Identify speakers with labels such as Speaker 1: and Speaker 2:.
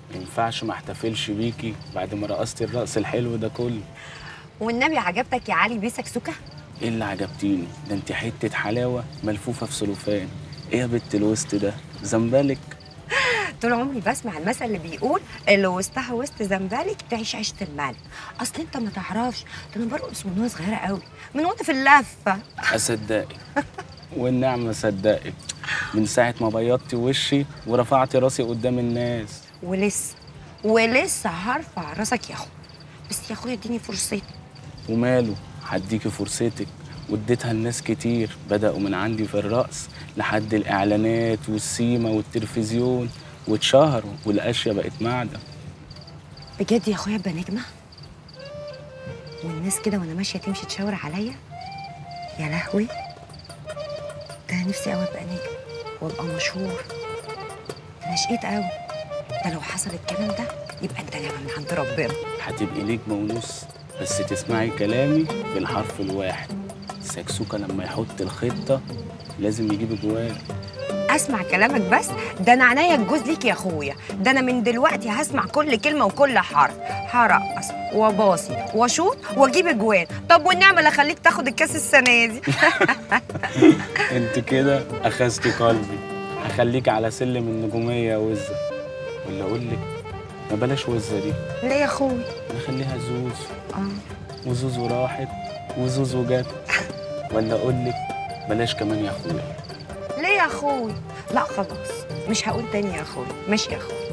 Speaker 1: ما ينفعش ما احتفلش بيكي بعد ما رقصتي الرقص الحلو ده كله
Speaker 2: والنبي عجبتك يا علي بيه سكسوكه
Speaker 1: ايه اللي عجبتيني ده انت حته حلاوه ملفوفه في سلوفان ايه يا بت الوسط ده زنبلك
Speaker 2: طول عمري بسمع المثل اللي بيقول اللي وسطها وسط زنبلك تعيش عيشه الملك اصل انت ما تعرفش ده انا برقص من وانا صغيره قوي من وانا في اللفه
Speaker 1: اصدقك والنعمه صدقك من ساعه ما بيضتي وشي ورفعتي راسي قدام الناس
Speaker 2: ولسه ولسه هرفع راسك يا اخو بس يا اخويا اديني فرصتي
Speaker 1: وماله هديكي فرصتك واديتها لناس كتير بدأوا من عندي في الرقص لحد الإعلانات والسيما والتلفزيون واتشهروا والأشياء بقت معدة
Speaker 2: بجد يا اخويا ابقى نجمه والناس كده وانا ماشيه تمشي تشاور عليا يا لهوي ده نفسي قوي ابقى نجم وابقى مشهور ده انا شقيت قوي ده لو حصل الكلام ده يبقى انت نعمه من عند ربنا
Speaker 1: هتبقي نجمة ونص بس تسمعي كلامي بالحرف الواحد سكسوكة لما يحط الخطة لازم يجيب جوال
Speaker 2: اسمع كلامك بس ده انا عينيا الجوز ليك يا اخويا ده انا من دلوقتي هسمع كل كلمه وكل حرف هرقص وباصي واشوط واجيب اجوان طب والنعمه اللي خليك تاخد الكاس السنه دي
Speaker 1: انت كده اخذتي قلبي هخليك على سلم النجومية يا وزة ولا اقول لك ما بلاش وزة دي
Speaker 2: ليه يا اخويا
Speaker 1: نخليها زوز
Speaker 2: اه
Speaker 1: وزوزو راحت وزوزو جت ولا اقول لك بلاش كمان يا اخويا
Speaker 2: ليه يا اخويا لا خلاص مش هقول تاني يا اخويا ماشي يا اخويا